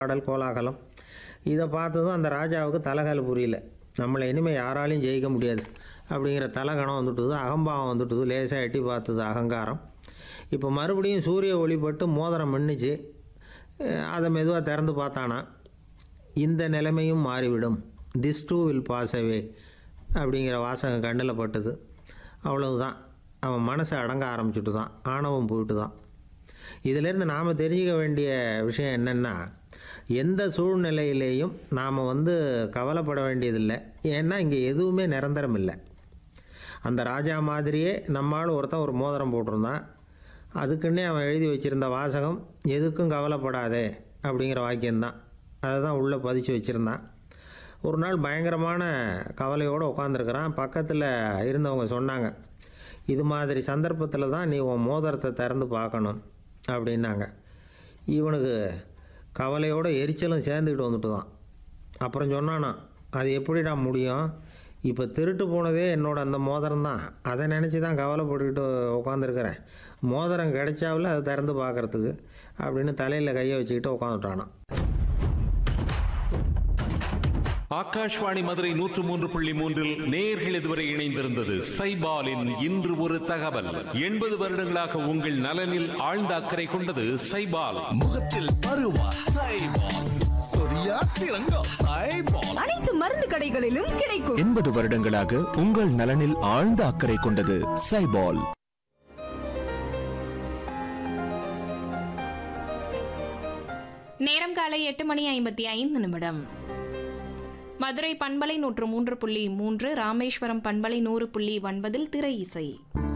பாடல் கோலாகலம் இதை பார்த்ததும் அந்த ராஜாவுக்கு தலைகால் புரியல நம்மளை இனிமேல் யாராலையும் ஜெயிக்க முடியாது அப்படிங்கிற தலகணம் வந்துட்டுது அகம்பாவம் வந்துட்டுது லேசாக எட்டி பார்த்தது அகங்காரம் இப்போ மறுபடியும் சூரிய ஒளிப்பட்டு மோதிரம் மின்னுச்சு அஹ் அதை மெதுவாக திறந்து பார்த்தானா இந்த நிலைமையும் மாறிவிடும் this too will pass away அப்படிங்கிற வாசகம் கண்ணில் பட்டது அவ்வளவுதான் அவன் மனசை அடங்க ஆரம்பிச்சுட்டு தான் ஆணவம் போயிட்டு தான் இதிலேருந்து நாம் தெரிஞ்சுக்க வேண்டிய விஷயம் என்னென்னா எந்த சூழ்நிலையிலேயும் நாம் வந்து கவலைப்பட வேண்டியதில்லை ஏன்னா இங்கே எதுவுமே நிரந்தரம் இல்லை அந்த ராஜா மாதிரியே நம்மால் ஒருத்தன் ஒரு மோதிரம் போட்டிருந்தான் அதுக்குன்னே அவன் எழுதி வச்சிருந்த வாசகம் எதுக்கும் கவலைப்படாதே அப்படிங்கிற வாக்கியம்தான் அதை தான் உள்ளே பதிச்சு வச்சுருந்தான் ஒரு நாள் பயங்கரமான கவலையோடு உட்காந்துருக்கிறான் பக்கத்தில் இருந்தவங்க சொன்னாங்க இது மாதிரி சந்தர்ப்பத்தில் தான் நீ உன் மோதிரத்தை திறந்து பார்க்கணும் அப்படின்னாங்க இவனுக்கு கவலையோட எரிச்சலும் சேர்ந்துக்கிட்டு வந்துட்டு தான் அப்புறம் சொன்னானா அது எப்படிடா முடியும் இப்போ திருட்டு போனதே என்னோட அந்த மோதிரம் தான் அதை நினச்சி தான் கவலைப்பட்டுக்கிட்டு உட்காந்துருக்கிறேன் மோதிரம் கிடைச்சாவில் அதை திறந்து பார்க்கறதுக்கு அப்படின்னு தலையில் கையை வச்சுக்கிட்டு உட்காந்துட்டானான் ஆகாஷ்வாணி மதுரை நூற்று மூன்று புள்ளி மூன்றில் நேர்கள் இதுவரை இணைந்திருந்தது சைபாலின் இன்று ஒரு தகவல் எண்பது வருடங்களாக உங்கள் நலனில் ஆழ்ந்த அக்கறை கொண்டது சைபால் முகத்தில் பருவா சைபால் சொரியா சிறங்கோ சைபால் அனைத்து மருந்து கடைகளிலும் கிடைக்கும் எண்பது வருடங்களாக உங்கள் நலனில் ஆழ்ந்த அக்கறை கொண்டது சைபால் நேரம் காலை எட்டு மணி ஐம்பத்தி ஐந்து நிமிடம் மதுரை பண்பலை நூற்று மூன்று புள்ளி மூன்று ராமேஸ்வரம் பண்பலை நூறு புள்ளி ஒன்பதில் திரை இசை